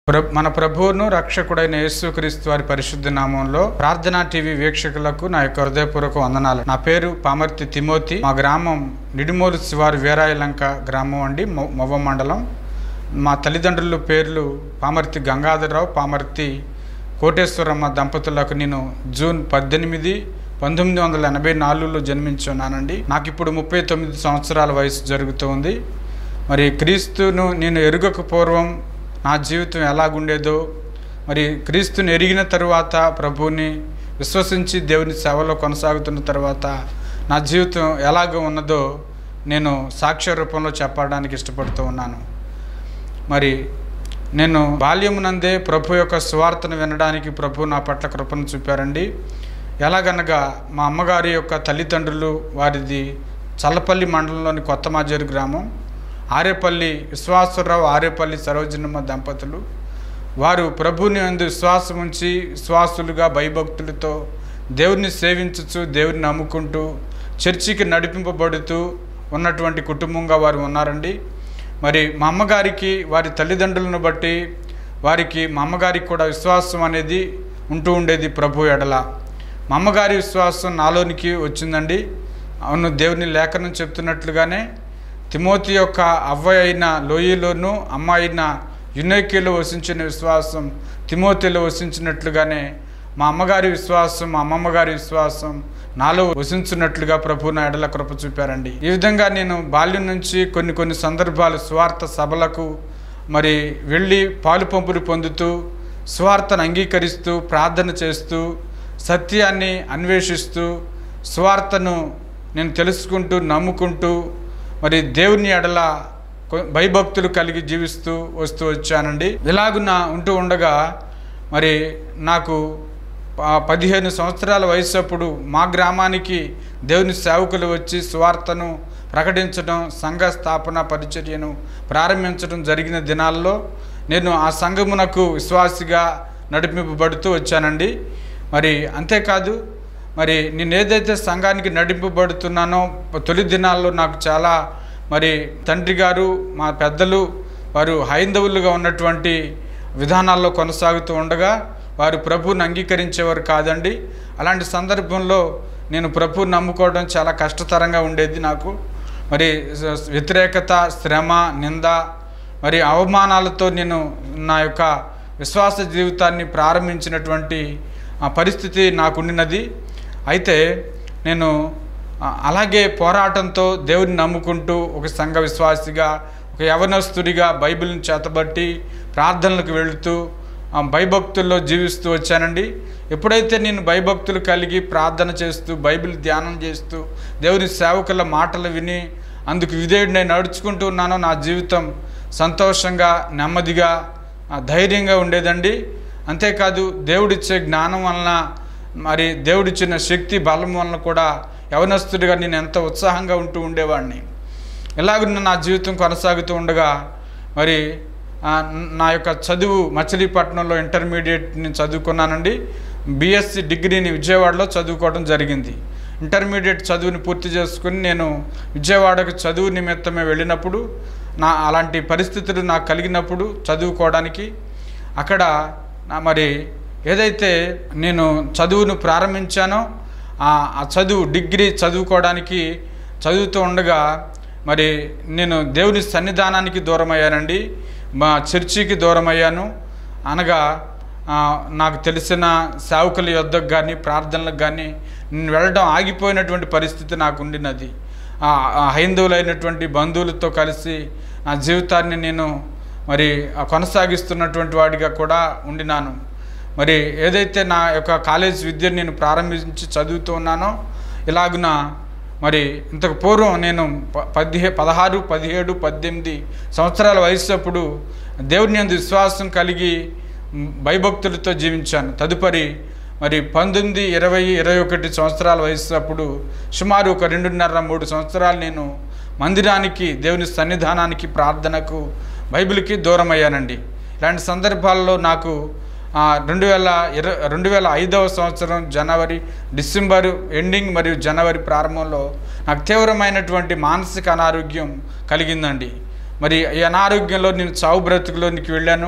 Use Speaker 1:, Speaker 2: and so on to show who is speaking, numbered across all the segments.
Speaker 1: ప్ర- మన ప్రభువును రక్షకుడైన యేసుక్రీస్తు వారి పరిశుద్ధ నామంలో ప్రార్థనా టీవీ వీక్షకులకు నా యొక్క హృదయపూర్వక వందనాలు నా పేరు పామర్తి తిమోతి మా గ్రామం నిడిమూరు శివారు వీరాయలంక గ్రామం అండి మొ- మొవ్వ మండలం మా తల్లిదండ్రుల పేర్లు పామర్తి గంగాధరరావు పామర్తి కోటేశ్వరమ్మ దంపతులకు నేను జూన్ పద్దెనిమిది పంతొమ్మిది వందల ఎనభై నాలుగులో జన్మించున్నానండి నాకు ఇప్పుడు ముప్పై తొమ్మిది సంవత్సరాల వయసు జరుగుతుంది మరి క్రీస్తును నేను ఎరుగక పూర్వం నా జీవితం ఎలాగుండేదో మరి క్రీస్తుని ఎరిగిన తరువాత ప్రభువుని విశ్వసించి దేవుని సేవలో కొనసాగుతున్న తర్వాత నా జీవితం ఎలాగ ఉన్నదో నేను సాక్ష్య రూపంలో చెప్పడానికి ఇష్టపడుతూ ఉన్నాను మరి నేను బాల్యమునందే ప్రభు యొక్క సువార్తను వినడానికి ప్రభు నా పట్ల కృపను చూపారండి ఎలాగనగా మా అమ్మగారి యొక్క తల్లిదండ్రులు వారిది చల్లపల్లి మండలంలోని కొత్త మాజేరు గ్రామం ఆరేపల్లి విశ్వాసరావు ఆరేపల్లి సరోజనమ్మ దంపతులు వారు ప్రభుని అందు విశ్వాసం ఉంచి విశ్వాసులుగా భయభక్తులతో దేవుని సేవించుచు దేవుని నమ్ముకుంటూ చర్చికి నడిపింపబడుతూ ఉన్నటువంటి కుటుంబంగా వారు ఉన్నారండి మరి మా అమ్మగారికి వారి తల్లిదండ్రులను బట్టి వారికి మా అమ్మగారికి కూడా విశ్వాసం అనేది ఉంటూ ఉండేది ప్రభు ఎడల మా అమ్మగారి విశ్వాసం నాలోనికి వచ్చిందండి అవును దేవుని లేఖనం చెప్తున్నట్లుగానే తిమోతి యొక్క అవ్వ అయిన లోయలోను అమ్మ అయిన యునైకీలో వసించిన విశ్వాసం తిమోతిలో వసించినట్లుగానే మా అమ్మగారి విశ్వాసం మా అమ్మమ్మ గారి విశ్వాసం నాలో వసించున్నట్లుగా ప్రభు నా ఎడల కృప చూపారండి ఈ విధంగా నేను బాల్యం నుంచి కొన్ని కొన్ని సందర్భాలు స్వార్థ సభలకు మరి వెళ్ళి పాలు పంపులు పొందుతూ స్వార్థను అంగీకరిస్తూ ప్రార్థన చేస్తూ సత్యాన్ని అన్వేషిస్తూ స్వార్థను నేను తెలుసుకుంటూ నమ్ముకుంటూ మరి దేవుని ఎడల కొ- భయభక్తులు కలిగి జీవిస్తూ వస్తూ వచ్చానండి ఇలాగున ఉంటూ ఉండగా మరి నాకు ప- పదిహేను సంవత్సరాల వయసు అప్పుడు మా గ్రామానికి దేవుని సేవకులు వచ్చి సువార్తను ప్రకటించడం సంఘ స్థాపన పరిచర్యను ప్రారంభించడం జరిగిన దినాల్లో నేను ఆ సంఘమునకు విశ్వాసిగా నడిపింపబడుతూ వచ్చానండి మరి అంతేకాదు మరి నేను ఏదైతే సంఘానికి నడిపింపబడుతున్నానో తొలి దినాల్లో నాకు చాలా మరి తండ్రి గారు మా పెద్దలు వారు హైందవులుగా ఉన్నటువంటి విధానాల్లో కొనసాగుతూ ఉండగా వారు ప్రభువుని అంగీకరించేవారు కాదండి అలాంటి సందర్భంలో నేను ప్రభువుని నమ్ముకోవడం చాలా కష్టతరంగా ఉండేది నాకు మరి స- వ్యతిరేకత శ్రమ నింద మరి అవమానాలతో నేను నా యొక్క విశ్వాస జీవితాన్ని ప్రారంభించినటువంటి ఆ పరిస్థితి నాకుండినది అయితే నేను ఆ, అలాగే పోరాటంతో దేవుని నమ్ముకుంటూ ఒక సంఘ విశ్వాసిగా ఒక యవనస్తుడిగా బైబిల్ని చేతబట్టి ప్రార్థనలకు వెళుతూ ఆ, భయభక్తుల్లో జీవిస్తూ వచ్చానండి ఎప్పుడైతే నేను భయభక్తులు కలిగి ప్రార్థన చేస్తూ బైబిల్ ధ్యానం చేస్తూ దేవుని సేవకుల మాటలు విని అందుకు విధేయుడిని నడుచుకుంటూ ఉన్నానో నా జీవితం సంతోషంగా నెమ్మదిగా ఆ, ధైర్యంగా ఉండేదండి అంతేకాదు దేవుడిచ్చే జ్ఞానం వలన మరి దేవుడిచ్చిన శక్తి బలం వలన కూడా యవనస్తుడిగా నేను ఎంతో ఉత్సాహంగా ఉంటూ ఉండేవాడిని ఇలాగ నా జీవితం కొనసాగుతూ ఉండగా మరి ఆ, నా యొక్క చదువు మచిలీపట్నంలో ఇంటర్మీడియట్ నేను చదువుకున్నానండి బీఎస్సీ డిగ్రీని విజయవాడలో చదువుకోవడం జరిగింది ఇంటర్మీడియట్ చదువుని పూర్తి చేసుకుని నేను విజయవాడకు చదువు నిమిత్తమే వెళ్ళినప్పుడు నా అలాంటి పరిస్థితులు నాకు కలిగినప్పుడు చదువుకోవడానికి అక్కడ నా మరి ఏదైతే నేను చదువును ప్రారంభించానో ఆ ఆ చదువు డిగ్రీ చదువుకోవడానికి చదువుతూ ఉండగా మరి నేను దేవుని సన్నిధానానికి దూరం అయ్యానండి మా చర్చికి దూరం అయ్యాను అనగా ఆ, నాకు తెలిసిన సేవకుల యొద్దకు కానీ ప్రార్థనలకు కానీ నేను వెళ్ళడం ఆగిపోయినటువంటి పరిస్థితి నాకు ఉండినది ఆ ఆ హైందవులైనటువంటి బంధువులతో కలిసి నా జీవితాన్ని నేను మరి ఆ కొనసాగిస్తున్నటువంటి వాడిగా కూడా ఉండినాను మరి ఏదైతే నా యొక్క కాలేజ్ విద్యను నేను ప్రారంభించి చదువుతూ ఉన్నానో ఇలాగున మరి ఇంతకు పూర్వం నేను ప- పదిహే పదహారు పదిహేడు పద్దెనిమిది సంవత్సరాల వయసు అప్పుడు దేవుని యందు విశ్వాసం కలిగి మ్, భయభక్తులతో జీవించాను తదుపరి మరి పంతొమ్మిది ఇరవై ఇరవై ఒకటి సంవత్సరాల వయసు అప్పుడు సుమారు ఒక రెండున్నర మూడు సంవత్సరాలు నేను మందిరానికి దేవుని సన్నిధానానికి ప్రార్థనకు బైబిల్కి దూరం అయ్యానండి ఇలాంటి సందర్భాల్లో నాకు ఆ, రెండు వేల ఇర రెండు వేల ఐదవ సంవత్సరం జనవరి డిసెంబర్ ఎండింగ్ మరియు జనవరి ప్రారంభంలో నాకు తీవ్రమైనటువంటి మానసిక అనారోగ్యం కలిగిందండి మరి ఈ అనారోగ్యంలో నేను చావు బ్రతుకులోనికి వెళ్ళాను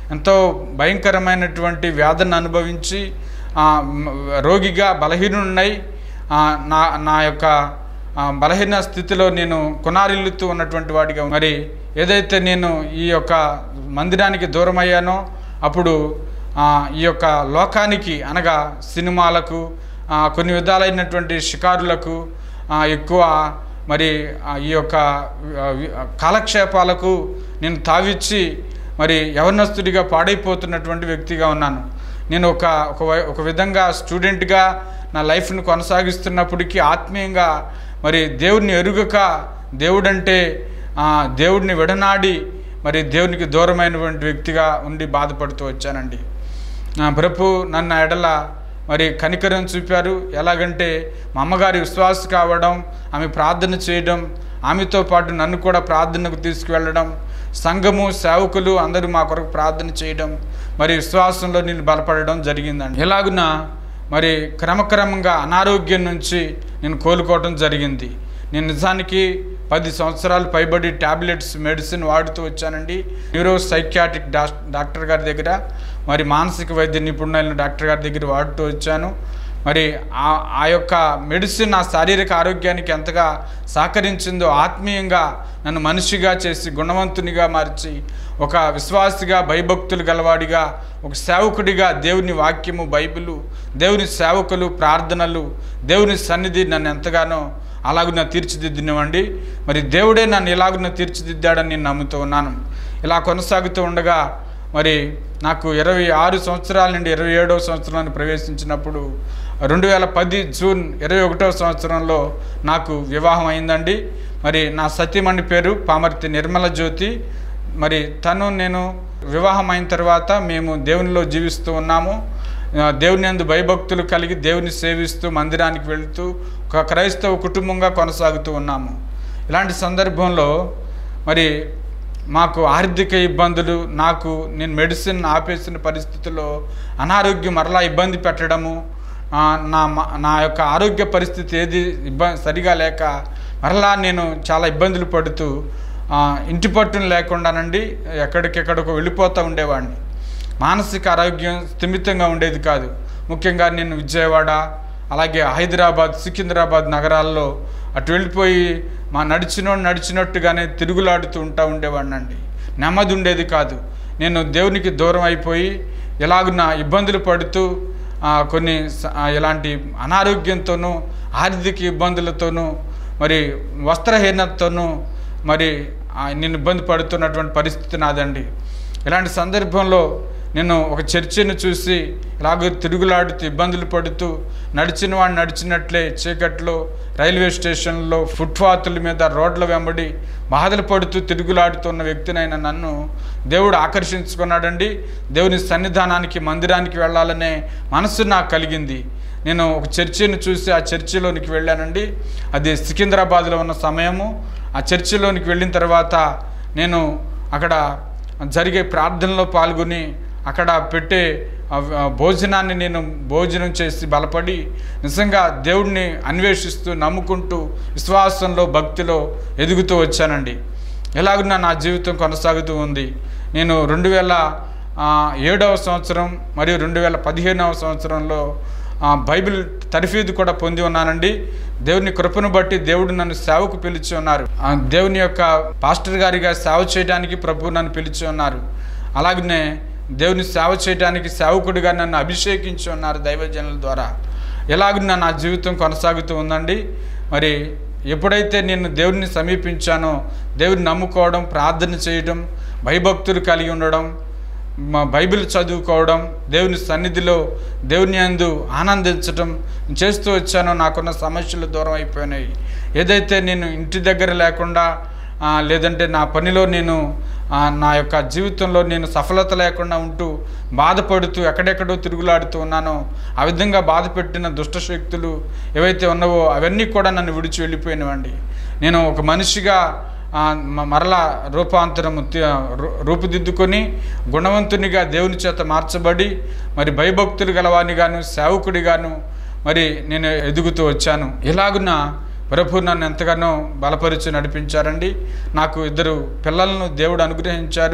Speaker 1: ఎంతో భయంకరమైనటువంటి వ్యాధిని అనుభవించి ఆ, మ్, రోగిగా బలహీనున్నై ఆ, నా నా యొక్క ఆ, బలహీన స్థితిలో నేను కొనారిల్లుతూ ఉన్నటువంటి వాడిగా మరి ఏదైతే నేను ఈ యొక్క మందిరానికి దూరం అయ్యానో అప్పుడు ఆ, ఈ యొక్క లోకానికి అనగా సినిమాలకు ఆ, కొన్ని విధాలైనటువంటి షికారులకు ఆ, ఎక్కువ మరి ఆ, ఈ యొక్క ఆ, వి- ఆ, కాలక్షేపాలకు నేను తావిచ్చి మరి యవనస్తుడిగా పాడైపోతున్నటువంటి వ్యక్తిగా ఉన్నాను నేను ఒక ఒక వై- ఒక విధంగా స్టూడెంట్గా నా లైఫ్ను కొనసాగిస్తున్నప్పటికీ ఆత్మీయంగా మరి దేవుడిని ఎరుగక దేవుడంటే ఆ, దేవుడిని విడనాడి మరి దేవునికి దూరమైనటువంటి వ్యక్తిగా ఉండి బాధపడుతూ వచ్చానండి నా ప్రభు నన్ను ఎడల మరి కనికరం చూపారు ఎలాగంటే మా అమ్మగారి విశ్వాస కావడం ఆమె ప్రార్థన చేయడం ఆమెతో పాటు నన్ను కూడా ప్రార్థనకు తీసుకువెళ్ళడం సంఘము సేవకులు అందరూ మా కొరకు ప్రార్థన చేయడం మరి విశ్వాసంలో నేను బలపడడం జరిగిందండి ఎలాగున మరి క్రమక్రమంగా అనారోగ్యం నుంచి నేను కోలుకోవడం జరిగింది నేను నిజానికి పది సంవత్సరాలు పైబడి టాబ్లెట్స్ మెడిసిన్ వాడుతూ వచ్చానండి న్యూరో సైకియాట్రిక్ డాక్టర్ గారి దగ్గర మరి మానసిక వైద్య నిపుణులైన డాక్టర్ గారి దగ్గర వాడుతూ వచ్చాను మరి ఆ ఆ యొక్క మెడిసిన్ నా శారీరక ఆరోగ్యానికి ఎంతగా సహకరించిందో ఆత్మీయంగా నన్ను మనిషిగా చేసి గుణవంతునిగా మార్చి ఒక విశ్వాసిగా భయభక్తులు గలవాడిగా ఒక సేవకుడిగా దేవుని వాక్యము బైబిలు దేవుని సేవకులు ప్రార్థనలు దేవుని సన్నిధి నన్ను ఎంతగానో అలాగున తీర్చిదిద్దినవండి మరి దేవుడే నన్ను ఇలాగున తీర్చిదిద్దాడని నేను నమ్ముతూ ఉన్నాను ఇలా కొనసాగుతూ ఉండగా మరి నాకు ఇరవై ఆరు సంవత్సరాల నుండి ఇరవై ఏడవ సంవత్సరాన్ని ప్రవేశించినప్పుడు రెండు వేల పది జూన్ ఇరవై ఒకటవ సంవత్సరంలో నాకు వివాహం అయిందండి మరి నా సతీమణి పేరు పామర్తి నిర్మల జ్యోతి మరి తను నేను వివాహం అయిన తర్వాత మేము దేవునిలో జీవిస్తూ ఉన్నాము ఆ, దేవుని అందు భయభక్తులు కలిగి దేవుని సేవిస్తూ మందిరానికి వెళుతూ ఒక క్రైస్తవ కుటుంబంగా కొనసాగుతూ ఉన్నాము ఇలాంటి సందర్భంలో మరి మాకు ఆర్థిక ఇబ్బందులు నాకు నేను మెడిసిన్ ఆపేసిన పరిస్థితుల్లో అనారోగ్యం మరలా ఇబ్బంది పెట్టడము ఆ, నా మ- నా యొక్క ఆరోగ్య పరిస్థితి ఏది ఇబ్బంది సరిగా లేక మరలా నేను చాలా ఇబ్బందులు పడుతూ ఆ, ఇంటి పట్టును లేకుండానండి ఎక్కడికెక్కడికో వెళ్ళిపోతూ ఉండేవాడిని మానసిక ఆరోగ్యం స్థిమితంగా ఉండేది కాదు ముఖ్యంగా నేను విజయవాడ అలాగే హైదరాబాద్ సికింద్రాబాద్ నగరాల్లో అటు వెళ్ళిపోయి మా నడిచినోడు నడిచినట్టుగానే తిరుగులాడుతూ ఉంటా ఉండేవాడినండి నెమ్మది ఉండేది కాదు నేను దేవునికి దూరం అయిపోయి ఎలాగున్న ఇబ్బందులు పడుతూ ఆ, కొన్ని స- ఆ, ఇలాంటి అనారోగ్యంతోనూ ఆర్థిక ఇబ్బందులతోనూ మరి వస్త్రహీనతతోనూ మరి ఆ, నేను ఇబ్బంది పడుతున్నటువంటి పరిస్థితి నాదండి ఇలాంటి సందర్భంలో నేను ఒక చర్చిని చూసి ఇలాగ తిరుగులాడుతూ ఇబ్బందులు పడుతూ నడిచిన వాడు నడిచినట్లే చీకట్లో రైల్వే స్టేషన్లో ఫుట్పాత్ల మీద రోడ్ల వెంబడి బాధలు పడుతూ తిరుగులాడుతున్న వ్యక్తినైన నన్ను దేవుడు ఆకర్షించుకున్నాడండి దేవుని సన్నిధానానికి మందిరానికి వెళ్ళాలనే మనసు నాకు కలిగింది నేను ఒక చర్చిని చూసి ఆ చర్చిలోనికి వెళ్ళానండి అది సికింద్రాబాద్లో ఉన్న సమయము ఆ చర్చిలోనికి వెళ్ళిన తర్వాత నేను అక్కడ జరిగే ప్రార్థనలో పాల్గొని అక్కడ పెట్టే ఆ, ఆ, భోజనాన్ని నేను భోజనం చేసి బలపడి నిజంగా దేవుడిని అన్వేషిస్తూ నమ్ముకుంటూ విశ్వాసంలో భక్తిలో ఎదుగుతూ వచ్చానండి ఎలాగున్నా నా జీవితం కొనసాగుతూ ఉంది నేను రెండు వేల ఆ, ఏడవ సంవత్సరం మరియు రెండు వేల పదిహేనవ సంవత్సరంలో ఆ, బైబిల్ తరఫీదు కూడా పొంది ఉన్నానండి దేవుని కృపను బట్టి దేవుడు నన్ను సేవకు పిలిచి ఉన్నారు ఆ, దేవుని యొక్క పాస్టర్ గారిగా సేవ చేయడానికి ప్రభు నన్ను పిలిచి ఉన్నారు అలాగనే దేవుని సేవ చేయడానికి సేవకుడిగా నన్ను అభిషేకించి ఉన్నారు దైవజనుల ద్వారా ఎలాగున్నా నా జీవితం కొనసాగుతూ ఉందండి మరి ఎప్పుడైతే నేను దేవుడిని సమీపించానో దేవుడిని నమ్ముకోవడం ప్రార్థన చేయడం భయభక్తులు కలిగి ఉండడం మా బైబిల్ చదువుకోవడం దేవుని సన్నిధిలో దేవుని అందు ఆనందించడం చేస్తూ వచ్చానో నాకున్న సమస్యలు దూరం అయిపోయినాయి ఏదైతే నేను ఇంటి దగ్గర లేకుండా ఆ, లేదంటే నా పనిలో నేను ఆ, నా యొక్క జీవితంలో నేను సఫలత లేకుండా ఉంటూ బాధపడుతూ ఎక్కడెక్కడో తిరుగులాడుతూ ఉన్నానో ఆ విధంగా బాధ పెట్టిన దుష్ట శక్తులు ఏవైతే ఉన్నావో అవన్నీ కూడా నన్ను విడిచి వెళ్ళిపోయినవండి నేను ఒక మనిషిగా ఆ, మ- మరలా రూపాంతరం రూపుదిద్దుకొని గుణవంతునిగా దేవుని చేత మార్చబడి మరి భయభక్తులు గలవానిగాను సేవకుడిగాను మరి నేను ఎదుగుతూ వచ్చాను ఇలాగున ప్రభు నన్ను ఎంతగానో బలపరిచి నడిపించారండి నాకు ఇద్దరు పిల్లలను దేవుడు అనుగ్రహించారు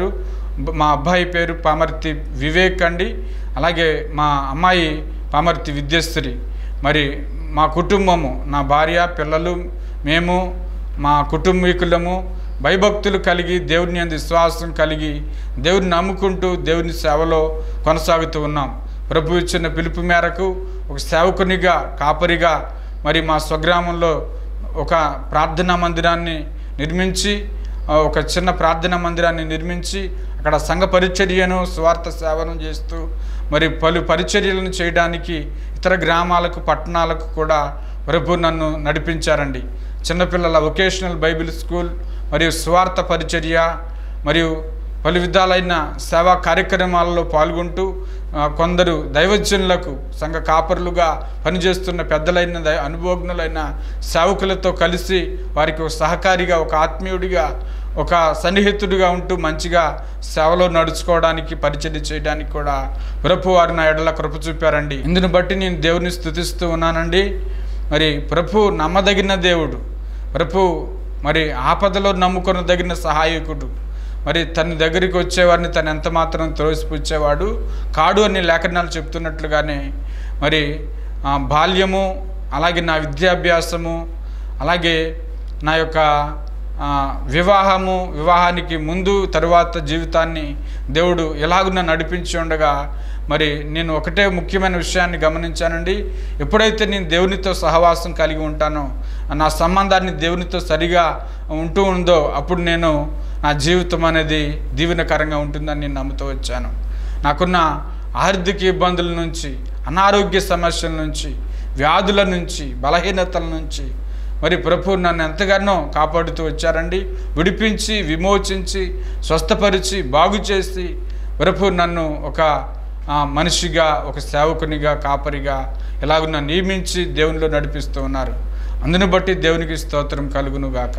Speaker 1: బ- మా అబ్బాయి పేరు పామర్తి వివేక్ అండి అలాగే మా అమ్మాయి పామర్తి విద్యశ్రీ మరి మా కుటుంబము నా భార్య పిల్లలు మేము మా కుటుంబీకులము భయభక్తులు కలిగి దేవుని యందు విశ్వాసం కలిగి దేవుని నమ్ముకుంటూ దేవుని సేవలో కొనసాగుతూ ఉన్నాం ప్రభు ఇచ్చిన పిలుపు మేరకు ఒక సేవకునిగా కాపరిగా మరి మా స్వగ్రామంలో ఒక ప్రార్థనా మందిరాన్ని నిర్మించి ఆ, ఒక చిన్న ప్రార్థనా మందిరాన్ని నిర్మించి అక్కడ సంఘ పరిచర్యను స్వార్థ సేవను చేస్తూ మరి పలు పరిచర్యలను చేయడానికి ఇతర గ్రామాలకు పట్టణాలకు కూడా ప్రభు నన్ను నడిపించారండి చిన్నపిల్లల వొకేషనల్ బైబిల్ స్కూల్ మరియు స్వార్థ పరిచర్య మరియు పలు విధాలైన సేవా కార్యక్రమాలలో పాల్గొంటూ ఆ, కొందరు దైవజనులకు సంఘ కాపరులుగా పనిచేస్తున్న పెద్దలైన దై అనుభవజ్ఞులైన సేవకులతో కలిసి వారికి ఒక సహకారిగా ఒక ఆత్మీయుడిగా ఒక సన్నిహితుడిగా ఉంటూ మంచిగా సేవలో నడుచుకోవడానికి పరిచర్య చేయడానికి కూడా ప్రభు వారు నా ఎడల కృప చూపారండి ఇందుని బట్టి నేను దేవుని స్థుతిస్తూ ఉన్నానండి మరి ప్రభు నమ్మదగిన దేవుడు ప్రభు మరి ఆపదలో నమ్ముకొనదగిన సహాయకుడు మరి తన దగ్గరికి వచ్చేవారిని తను ఎంత మాత్రం త్రోసిపుచ్చేవాడు కాడు అని లేఖనాలు చెప్తున్నట్లుగానే మరి ఆ, బాల్యము అలాగే నా విద్యాభ్యాసము అలాగే నా యొక్క ఆ, వివాహము వివాహానికి ముందు తరువాత జీవితాన్ని దేవుడు ఎలాగున నడిపించి ఉండగా మరి నేను ఒకటే ముఖ్యమైన విషయాన్ని గమనించానండి ఎప్పుడైతే నేను దేవునితో సహవాసం కలిగి ఉంటానో నా సంబంధాన్ని దేవునితో సరిగా ఉంటూ ఉందో అప్పుడు నేను నా జీవితం అనేది దీవెనకరంగా ఉంటుందని నేను నమ్ముతూ వచ్చాను నాకున్న ఆర్థిక ఇబ్బందుల నుంచి అనారోగ్య సమస్యల నుంచి వ్యాధుల నుంచి బలహీనతల నుంచి మరి ప్రభు నన్ను ఎంతగానో కాపాడుతూ వచ్చారండి విడిపించి విమోచించి స్వస్థపరిచి బాగు చేసి ప్రభు నన్ను ఒక ఆ, మనిషిగా ఒక సేవకునిగా కాపరిగా ఎలాగో నన్ను నియమించి దేవునిలో నడిపిస్తూ ఉన్నారు అందును బట్టి దేవునికి స్తోత్రం కలుగును గాక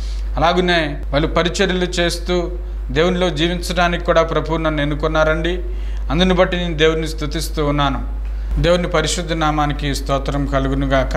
Speaker 1: అలాగనే వాళ్ళు పరిచర్యలు చేస్తూ దేవునిలో జీవించడానికి కూడా ప్రభు నన్ను ఎన్నుకున్నారండి అందుని బట్టి నేను దేవుని స్తుతిస్తూ ఉన్నాను దేవుని పరిశుద్ధ నామానికి స్తోత్రం కలుగును గాక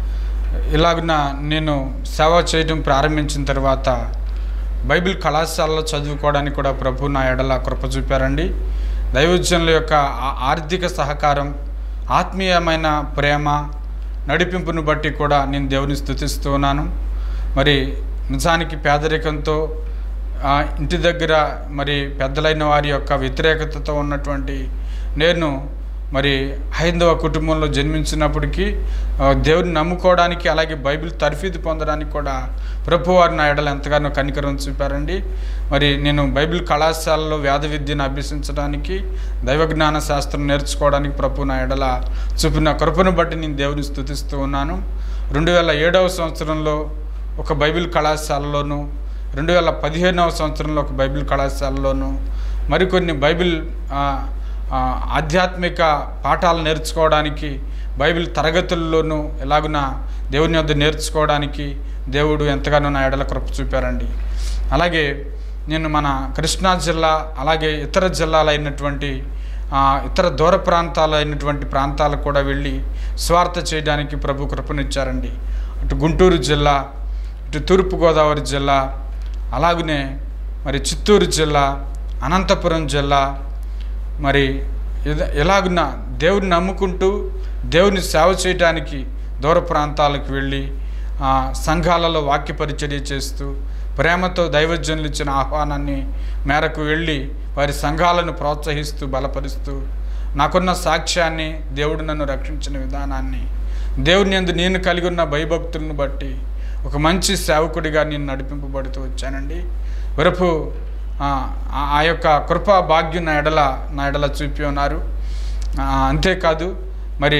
Speaker 1: ఇలాగున నేను సేవ చేయడం ప్రారంభించిన తర్వాత బైబిల్ కళాశాలలో చదువుకోవడానికి కూడా ప్రభు నా ఎడల కృప చూపారండి దైవజనుల యొక్క ఆ- ఆర్థిక సహకారం ఆత్మీయమైన ప్రేమ నడిపింపును బట్టి కూడా నేను దేవుని స్థుతిస్తూ ఉన్నాను మరి నిజానికి పేదరికంతో ఆ, ఇంటి దగ్గర మరి పెద్దలైన వారి యొక్క వ్యతిరేకతతో ఉన్నటువంటి నేను మరి హైందవ కుటుంబంలో జన్మించినప్పటికీ ఆ, దేవుని నమ్ముకోవడానికి అలాగే బైబిల్ తర్ఫీదు పొందడానికి కూడా ప్రభు వారు నా ఎడలు ఎంతగానో కనికరం చూపారండి మరి నేను బైబిల్ కళాశాలలో వేద విద్యను అభ్యసించడానికి దైవజ్ఞాన శాస్త్రం నేర్చుకోవడానికి ప్రభు నా ఎడల చూపిన కృపను బట్టి నేను దేవుని స్థుతిస్తూ ఉన్నాను రెండు వేల ఏడవ సంవత్సరంలో ఒక బైబిల్ కళాశాలలోను రెండు వేల పదిహేనవ సంవత్సరంలో ఒక బైబిల్ కళాశాలలోను మరికొన్ని బైబిల్ ఆ, ఆ, ఆధ్యాత్మిక పాఠాలు నేర్చుకోవడానికి బైబిల్ తరగతుల్లోనూ ఎలాగున దేవుని వద్ద నేర్చుకోవడానికి దేవుడు ఎంతగానో నా ఎడల కృప చూపారండి అలాగే నేను మన కృష్ణా జిల్లా అలాగే ఇతర జిల్లాలైనటువంటి ఆ, ఇతర దూర ప్రాంతాలైనటువంటి ప్రాంతాలకు కూడా వెళ్ళి స్వార్థ చేయడానికి ప్రభు కృపనిచ్చారండి అటు గుంటూరు జిల్లా ఇటు తూర్పుగోదావరి జిల్లా అలాగనే మరి చిత్తూరు జిల్లా అనంతపురం జిల్లా మరి ఇద- ఎలాగున్న దేవుని నమ్ముకుంటూ దేవుని సేవ చేయడానికి దూర ప్రాంతాలకు వెళ్ళి ఆ, సంఘాలలో వాక్య పరిచర్య చేస్తూ ప్రేమతో దైవజనులు ఇచ్చిన ఆహ్వానాన్ని మేరకు వెళ్ళి వారి సంఘాలను ప్రోత్సహిస్తూ బలపరుస్తూ నాకున్న సాక్ష్యాన్ని దేవుడు నన్ను రక్షించిన విధానాన్ని దేవుని యందు నేను కలిగి ఉన్న భయభక్తులను బట్టి ఒక మంచి సేవకుడిగా నేను నడిపింపబడుతూ వచ్చానండి వరపు ఆ, ఆ- ఆ యొక్క కృపా భాగ్యం నా ఎడల నా ఎడల చూపి ఉన్నారు ఆ, అంతేకాదు మరి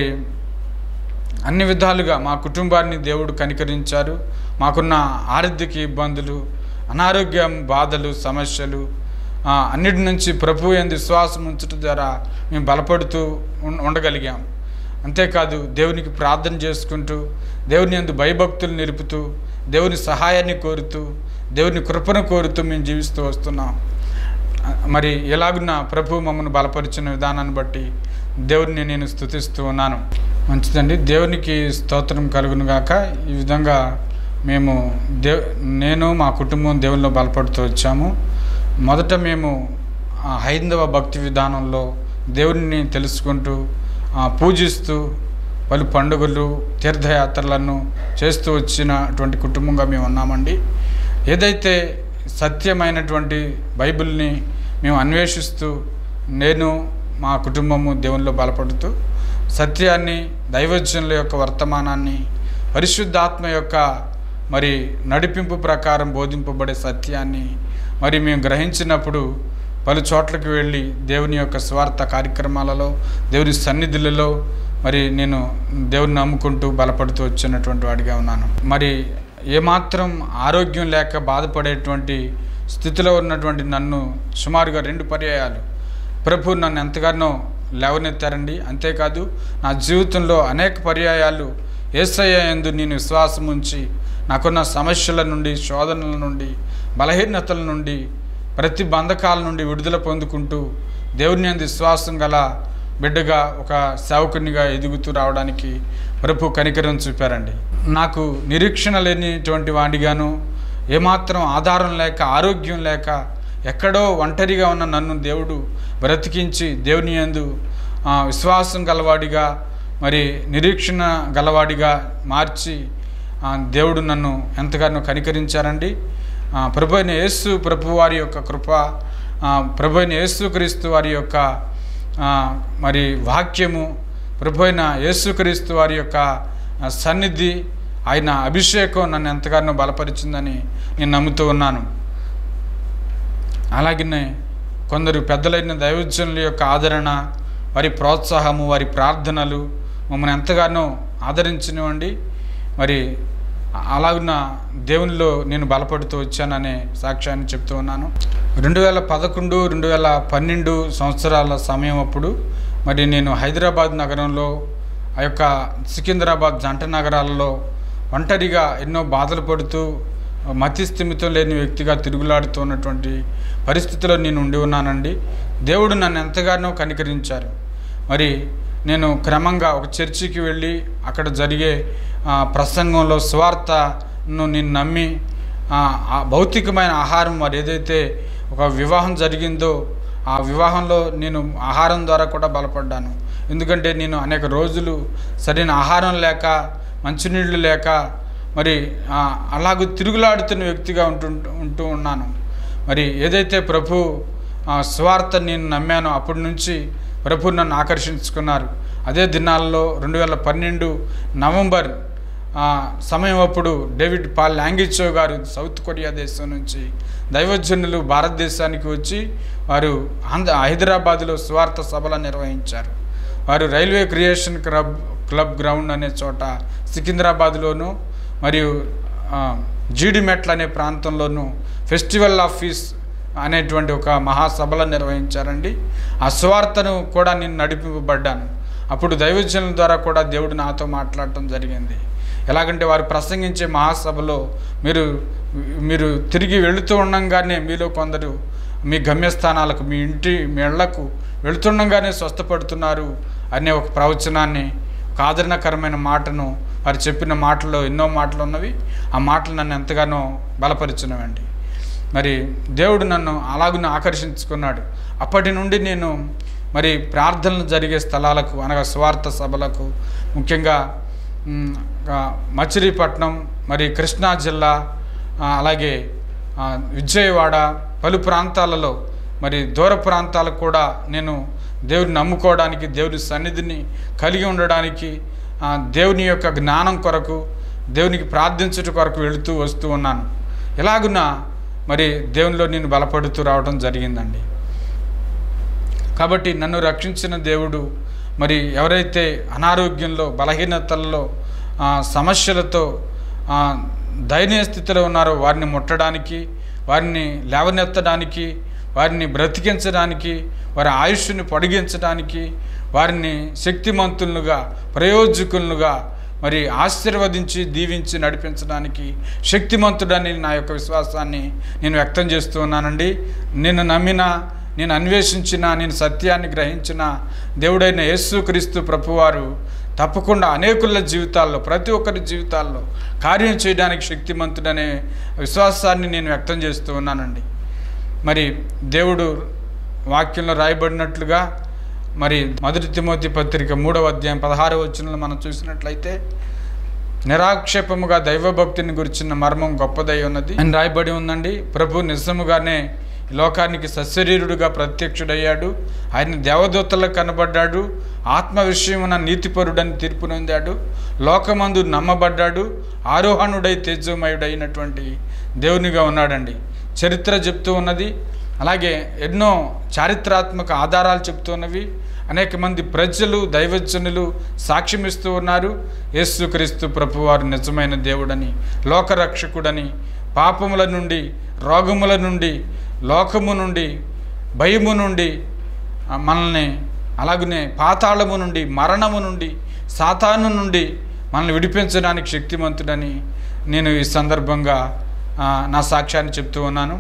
Speaker 1: అన్ని విధాలుగా మా కుటుంబాన్ని దేవుడు కనికరించారు మాకున్న ఆర్థిక ఇబ్బందులు అనారోగ్యం బాధలు సమస్యలు ఆ, అన్నిటి నుంచి ప్రభు ఎందు విశ్వాసం ఉంచడం ద్వారా మేము బలపడుతూ ఉం- ఉండగలిగాం అంతేకాదు దేవునికి ప్రార్థన చేసుకుంటూ దేవుని ఎందు భయభక్తులు నిలుపుతూ దేవుని సహాయాన్ని కోరుతూ దేవుని కృపను కోరుతూ మేము జీవిస్తూ వస్తున్నాం ఆ, మరి ఎలాగున్న ప్రభు మమ్మల్ని బలపరిచిన విధానాన్ని బట్టి దేవుడిని నేను స్థుతిస్తూ ఉన్నాను మంచిదండి దేవునికి స్తోత్రం కలుగును గాక ఈ విధంగా మేము దేవ్ నేను మా కుటుంబం దేవునిలో బలపడుతూ వచ్చాము మొదట మేము ఆ, హైందవ భక్తి విధానంలో దేవుడిని తెలుసుకుంటూ ఆ, పూజిస్తూ పలు పండుగలు తీర్థయాత్రలను చేస్తూ వచ్చినటువంటి కుటుంబంగా మేము ఉన్నామండి ఏదైతే సత్యమైనటువంటి బైబిల్ని మేము అన్వేషిస్తూ నేను మా కుటుంబము దేవునిలో బలపడుతూ సత్యాన్ని దైవజనుల యొక్క వర్తమానాన్ని పరిశుద్ధాత్మ యొక్క మరి నడిపింపు ప్రకారం బోధింపబడే సత్యాన్ని మరి మేము గ్రహించినప్పుడు పలు చోట్లకి వెళ్ళి దేవుని యొక్క స్వార్థ కార్యక్రమాలలో దేవుని సన్నిధులలో మరి నేను దేవుని నమ్ముకుంటూ బలపడుతూ వచ్చినటువంటి వాడిగా ఉన్నాను మరి ఏమాత్రం ఆరోగ్యం లేక బాధపడేటువంటి స్థితిలో ఉన్నటువంటి నన్ను సుమారుగా రెండు పర్యాయాలు ప్రభు నన్ను ఎంతగానో లేవనెత్తారండి అంతేకాదు నా జీవితంలో అనేక పర్యాయాలు ఏసయ్య ఎందు నేను విశ్వాసం ఉంచి నాకున్న సమస్యల నుండి శోధనల నుండి బలహీనతల నుండి ప్రతి బంధకాల నుండి విడుదల పొందుకుంటూ దేవుని అందు విశ్వాసం గల బిడ్డగా ఒక సేవకునిగా ఎదుగుతూ రావడానికి ప్రభు కనికరం చూపారండి నాకు నిరీక్షణ లేనిటువంటి వాడిగాను ఏమాత్రం ఆధారం లేక ఆరోగ్యం లేక ఎక్కడో ఒంటరిగా ఉన్న నన్ను దేవుడు బ్రతికించి దేవుని యందు ఆ, విశ్వాసం గలవాడిగా మరి నిరీక్షణ గలవాడిగా మార్చి ఆ, దేవుడు నన్ను ఎంతగానో కనికరించారండి ఆ, ప్రభు అయిన యేసు ప్రభు వారి యొక్క కృప ఆ, ప్రభు అయిన యేసు క్రీస్తు వారి యొక్క ఆ, మరి వాక్యము ప్రభు అయిన యేసుక్రీస్తు వారి యొక్క ఆ, సన్నిధి ఆయన అభిషేకం నన్ను ఎంతగానో బలపరిచిందని నేను నమ్ముతూ ఉన్నాను అలాగనే కొందరు పెద్దలైన దైవజనుల యొక్క ఆదరణ వారి ప్రోత్సాహము వారి ప్రార్థనలు మమ్మల్ని ఎంతగానో ఆదరించినవండి మరి అలాగున్న దేవునిలో నేను బలపడుతూ వచ్చాననే సాక్ష్యాన్ని చెప్తూ ఉన్నాను రెండు వేల పదకొండు రెండు వేల పన్నెండు సంవత్సరాల సమయం అప్పుడు మరి నేను హైదరాబాద్ నగరంలో ఆ యొక్క సికింద్రాబాద్ జంట నగరాలలో ఒంటరిగా ఎన్నో బాధలు పడుతూ మతి స్థిమితం లేని వ్యక్తిగా తిరుగులాడుతూ ఉన్నటువంటి పరిస్థితిలో నేను ఉండి ఉన్నానండి దేవుడు నన్ను ఎంతగానో కనికరించారు మరి నేను క్రమంగా ఒక చర్చికి వెళ్ళి అక్కడ జరిగే ఆ, ప్రసంగంలో స్వార్థను నేను నమ్మి ఆ, ఆ భౌతికమైన ఆహారం మరి ఏదైతే ఒక వివాహం జరిగిందో ఆ వివాహంలో నేను ఆహారం ద్వారా కూడా బలపడ్డాను ఎందుకంటే నేను అనేక రోజులు సరైన ఆహారం లేక మంచినీళ్ళు లేక మరి ఆ, అలాగూ తిరుగులాడుతున్న వ్యక్తిగా ఉంటూ ఉంటూ ఉన్నాను మరి ఏదైతే ప్రభు ఆ, స్వార్థ నేను నమ్మానో అప్పటి నుంచి ప్రభు నన్ను ఆకర్షించుకున్నారు అదే దినాల్లో రెండు వేల పన్నెండు నవంబర్ ఆ, సమయం అప్పుడు డేవిడ్ పాల్ ల్యాంగిచో గారు సౌత్ కొరియా దేశం నుంచి దైవజనులు భారతదేశానికి వచ్చి వారు ఆంధ్ర హైదరాబాదులో స్వార్థ సభలు నిర్వహించారు వారు railway recreation club club ground అనే చోట సికింద్రాబాద్లోను మరియు ఆ, జీడిమెట్ల అనే ప్రాంతంలోను ఫెస్టివల్ ఆఫ్ పీస్ అనేటువంటి ఒక మహాసభలను నిర్వహించారండి ఆ స్వార్థను కూడా నేను నడిపింపబడ్డాను అప్పుడు దైవజనుల ద్వారా కూడా దేవుడు నాతో మాట్లాడటం జరిగింది ఎలాగంటే వారు ప్రసంగించే మహాసభలో మీరు మీరు తిరిగి వెళుతూ ఉండంగానే మీలో కొందరు మీ గమ్యస్థానాలకు మీ ఇంటి మీ ఇళ్లకు వెళుతుండగానే స్వస్థపడుతున్నారు అనే ఒక ప్రవచనాన్ని ఒక ఆదరణకరమైన మాటను వారు చెప్పిన మాటల్లో ఎన్నో మాటలు ఉన్నవి ఆ మాటలు నన్ను ఎంతగానో బలపరిచినవండి మరి దేవుడు నన్ను అలాగున ఆకర్షించుకున్నాడు అప్పటి నుండి నేను మరి ప్రార్థనలు జరిగే స్థలాలకు అనగా స్వార్థ సభలకు ముఖ్యంగా మ్, ఆ, మచిలీపట్నం మరి కృష్ణా జిల్లా ఆ, అలాగే ఆ, విజయవాడ పలు ప్రాంతాలలో మరి దూర ప్రాంతాలకు కూడా నేను దేవుని నమ్ముకోవడానికి దేవుని సన్నిధిని కలిగి ఉండడానికి ఆ, దేవుని యొక్క జ్ఞానం కొరకు దేవునికి ప్రార్థించుట కొరకు వెళుతూ వస్తూ ఉన్నాను ఎలాగున మరి దేవునిలో నేను బలపడుతూ రావడం జరిగిందండి కాబట్టి నన్ను రక్షించిన దేవుడు మరి ఎవరైతే అనారోగ్యంలో బలహీనతల్లో ఆ, సమస్యలతో ఆ, దయనీయ స్థితిలో ఉన్నారో వారిని ముట్టడానికి వారిని లేవనెత్తడానికి వారిని బ్రతికించడానికి వారి ఆయుష్ని పొడిగించడానికి వారిని శక్తిమంతులుగా ప్రయోజకులుగా మరి ఆశీర్వదించి దీవించి నడిపించడానికి శక్తిమంతుడని నా యొక్క విశ్వాసాన్ని నేను వ్యక్తం చేస్తూ ఉన్నానండి నేను నమ్మిన నేను అన్వేషించిన నేను సత్యాన్ని గ్రహించిన దేవుడైన యేసుక్రీస్తు ప్రభువారు తప్పకుండా అనేకుల జీవితాల్లో ప్రతి ఒక్కరి జీవితాల్లో కార్యం చేయడానికి శక్తిమంతుడనే విశ్వాసాన్ని నేను వ్యక్తం చేస్తూ ఉన్నానండి మరి దేవుడు వాక్యంలో రాయబడినట్లుగా మరి మొదటి తిమోతి పత్రిక మూడవ అధ్యాయం పదహారవ వచనంలో మనం చూసినట్లయితే నిరాక్షేపముగా దైవభక్తిని గురించిన మర్మం గొప్పదై ఉన్నది అని రాయబడి ఉందండి ప్రభు నిజముగానే ఈ లోకానికి సశరీరుడుగా ప్రత్యక్షుడయ్యాడు ఆయన దేవదూతలకు కనబడ్డాడు ఆత్మ విషయమున నీతిపరుడని తీర్పు నొందాడు లోకమందు నమ్మబడ్డాడు ఆరోహణుడై తేజోమయుడైనటువంటి దేవునిగా ఉన్నాడండి చరిత్ర చెప్తూ ఉన్నది అలాగే ఎన్నో చారిత్రాత్మక ఆధారాలు చెప్తున్నవి అనేక మంది ప్రజలు దైవజనులు సాక్ష్యమిస్తూ ఉన్నారు యేసుక్రీస్తు ప్రభువారు నిజమైన దేవుడని లోకరక్షకుడని పాపముల నుండి రోగముల నుండి లోకము నుండి భయము నుండి ఆ, మనల్ని అలాగనే పాతాళము నుండి మరణము నుండి సాతాను నుండి మనల్ని విడిపించడానికి శక్తిమంతుడని నేను ఈ సందర్భంగా ఆ, నా సాక్ష్యాన్ని చెప్తూ ఉన్నాను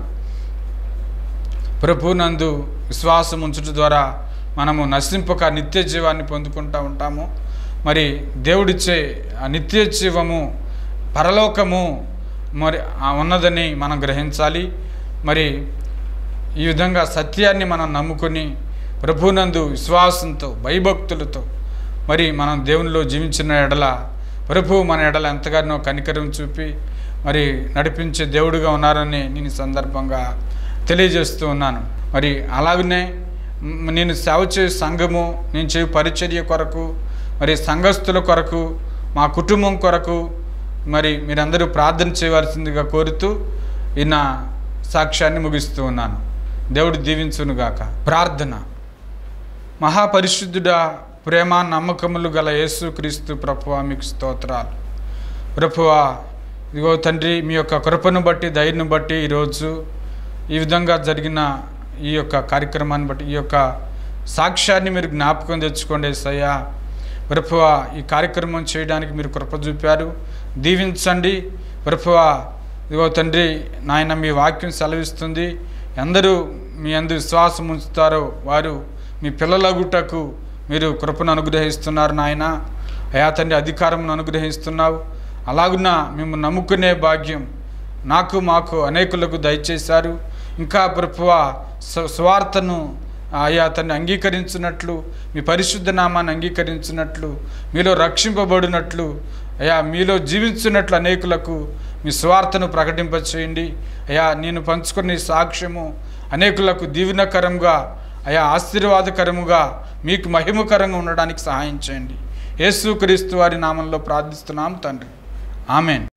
Speaker 1: ప్రభునందు విశ్వాసం ఉంచుట ద్వారా మనము నశింపక నిత్య జీవాన్ని పొందుకుంటూ ఉంటాము మరి దేవుడిచ్చే ఆ నిత్య జీవము పరలోకము మరి ఆ ఉన్నదని మనం గ్రహించాలి మరి ఈ విధంగా సత్యాన్ని మనం నమ్ముకొని ప్రభునందు విశ్వాసంతో భయభక్తులతో మరి మనం దేవునిలో జీవించిన ఎడల ప్రభు మన ఎడల ఎంతగానో కనికరం చూపి మరి నడిపించే దేవుడిగా ఉన్నారని నేను ఈ సందర్భంగా తెలియజేస్తూ ఉన్నాను మరి అలాగనే మ్, నేను సేవ చేసే సంఘము నేను చేయు పరిచర్య కొరకు మరి సంఘస్థుల కొరకు మా కుటుంబం కొరకు మరి మీరందరూ ప్రార్థన చేయవలసిందిగా కోరుతూ ఈ నా సాక్ష్యాన్ని ముగిస్తూ ఉన్నాను దేవుడు దీవించునుగాక ప్రార్థన మహాపరిశుద్ధుడా ప్రేమ నమ్మకములు గల యేసుక్రీస్తు ప్రభువా మీకు స్తోత్రాలు ప్రభువా ఇదిగో తండ్రి మీ యొక్క కృపను బట్టి ధైర్యం బట్టి ఈరోజు ఈ విధంగా జరిగిన ఈ యొక్క కార్యక్రమాన్ని బట్టి ఈ యొక్క సాక్ష్యాన్ని మీరు జ్ఞాపకం తెచ్చుకోండి సయ్యా ప్రభువా ఈ కార్యక్రమం చేయడానికి మీరు కృప చూపారు దీవించండి ప్రభువా ఇదిగో తండ్రి నాయన మీ వాక్యం సెలవిస్తుంది ఎందరూ మీ అందు విశ్వాసం ఉంచుతారో వారు మీ పిల్లలగుటకు మీరు కృపను అనుగ్రహిస్తున్నారు నాయన అయా తండ్రి అధికారమును అనుగ్రహిస్తున్నావు అలాగున మేము నమ్ముకునే భాగ్యం నాకు మాకు అనేకులకు దయచేశారు ఇంకా ప్రభువ స్వ- స్వార్థను ఆయా అతన్ని అంగీకరించినట్లు మీ పరిశుద్ధ నామాన్ని అంగీకరించినట్లు మీలో రక్షింపబడినట్లు అయా మీలో జీవించినట్లు అనేకులకు మీ స్వార్థను ప్రకటింపచేయండి అయా నేను పంచుకున్న ఈ సాక్ష్యము అనేకులకు దీవెనకరంగా అయా ఆశీర్వాదకరముగా మీకు మహిమకరంగా ఉండడానికి సహాయం చేయండి యేసుక్రీస్తు వారి నామంలో ప్రార్థిస్తున్నాం తండ్రి ఆమెన్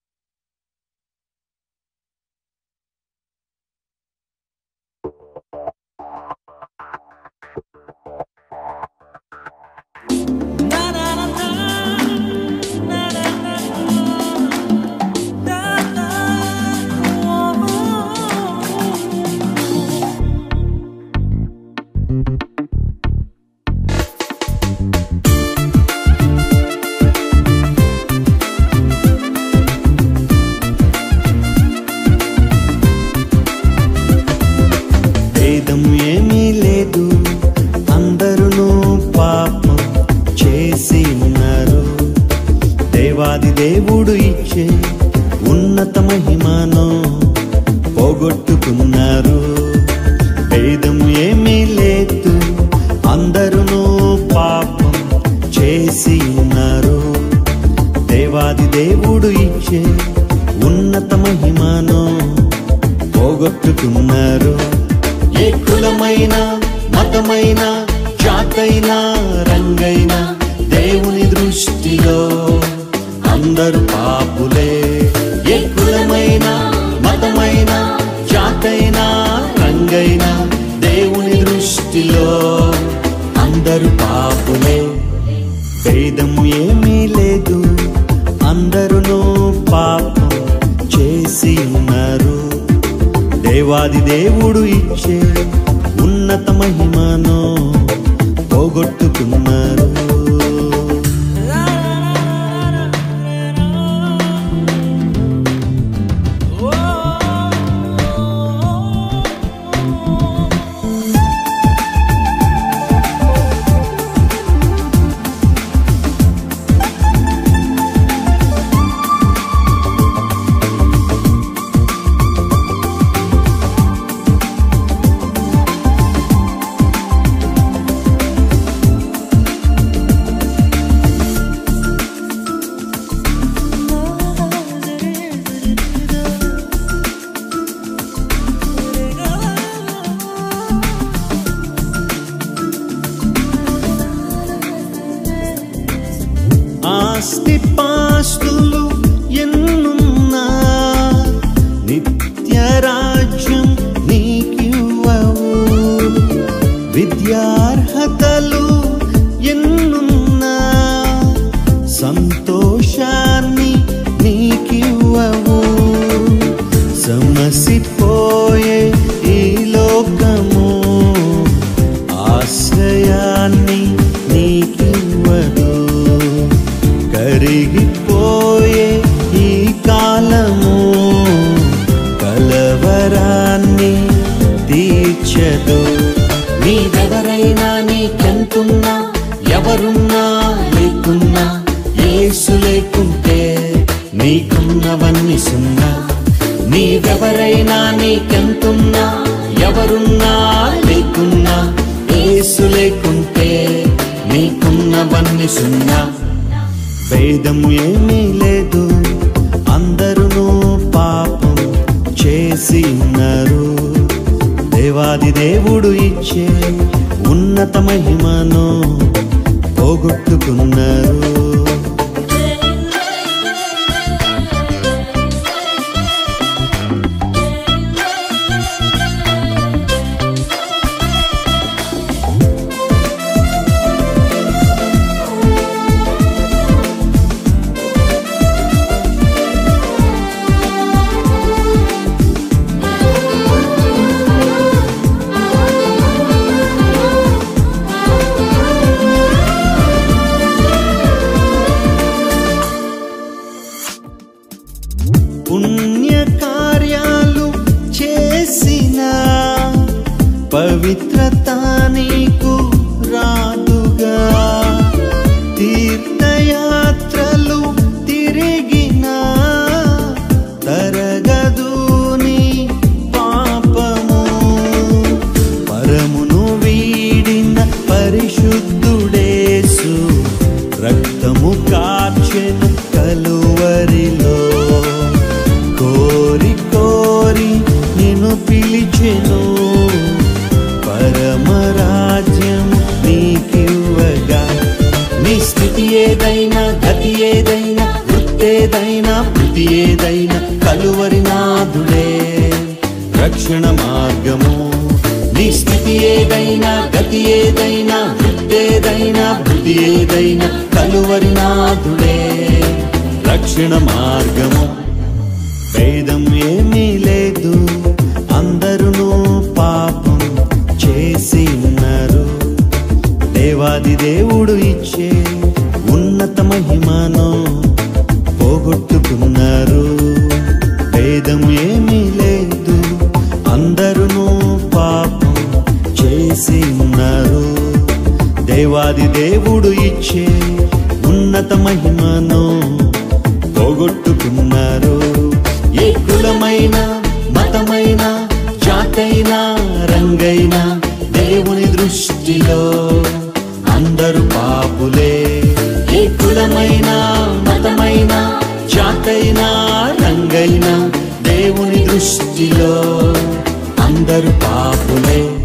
Speaker 2: భేదం ఏమీ లేదు అందరూ పాపం చేసి ఉన్నారు దేవాది దేవుడు ఇచ్చే ఉన్నత మహిమను పోగొట్టుకున్నారు భేదం ఏమీ లేదు అందరూ పాపం చేసి ఉన్నారు దేవాది దేవుడు ఇచ్చే ఉన్నత మహిమను పోగొట్టుకున్నారు ఏ కులమైన మతమైన జాతైన రంగైన దేవుని దృష్టిలో అందరూ పాపులే ఏ కులమైన మతమైన జాతైన రంగైన దేవుని దృష్టిలో అందరూ పాపులే భేదం ఏమీ లేదు అందరూ పాపం చేసి ఉన్నారు దేవాది దేవుడు ఇచ్చే ఉన్నత మహిమను పోగొట్టుకున్నారు ఆస్తి పాస్తులు ఎన్నున్నా నిత్య రాజ్యం నీకివ్వవు విద్యార్హతలు ఎన్నున్నా సంతోషాన్ని నీకివ్వవు సమసిపోయే ఈ లోకము ఆశ్రయాన్ని నీకివ్వదు కరిగిపోయే ఈ కాలము కలవరాన్ని తీర్చదు నీవెవరైనా నీకెంతున్నా ఎవరున్నా లేకున్నా ఏసు లేకుంటే నీకున్నవన్నీ సున్నా నీవెవరైనా నీకెంతున్నా ఎవరున్నా లేకున్నా ఏసు లేకుంటే నీకున్నవన్నీ సున్నా భేదము ఏమీ లేదు అందరూ పాపం చేసి ఉన్నారు దేవాది దేవుడు ఇచ్చే ఉన్నత మహిమను పోగొట్టుకున్నారు పుణ్య కార్యాలు చేసిన పవిత్రత నీకు రాదుగా తీర్థయాత్రలు తిరిగిన తరగదు నీ పాపము పరమును వీడిన పరిశుద్ధుడేసు రక్తము కార్చెను కలువరిలో కోరి కోరి నిన్ను పిలిచెను పరమరాజ్యం నీకివ్వగా నీ స్థితి ఏదైనా గతి ఏదైనా వృత్తేదైనా బుద్ధి ఏదైనా కలువరి నాదుడే రక్షణ మార్గము నీ స్థితి ఏదైనా గతి ఏదైనా వృత్తేదైనా బుద్ధి ఏదైనా కలువరి నాదుడే రక్షణ మార్గము భేదం ఏమీ లేదు అందరూ పాపం చేసి ఉన్నారు దేవాది దేవుడు ఇచ్చే ఉన్నత మహిమను పోగొట్టుకున్నారు భేదం ఏమీ లేదు అందరూ పాపం చేసి ఉన్నారు దేవాది దేవుడు ఇచ్చే ఉన్నత మహిమను పోగొట్టుకున్నారు ఏ కులమైన మతమైన జాతైన రంగైన దేవుని దృష్టిలో అందరూ పాపులే ఏ కులమైన మతమైన జాతైన రంగైన దేవుని దృష్టిలో అందరూ పాపులే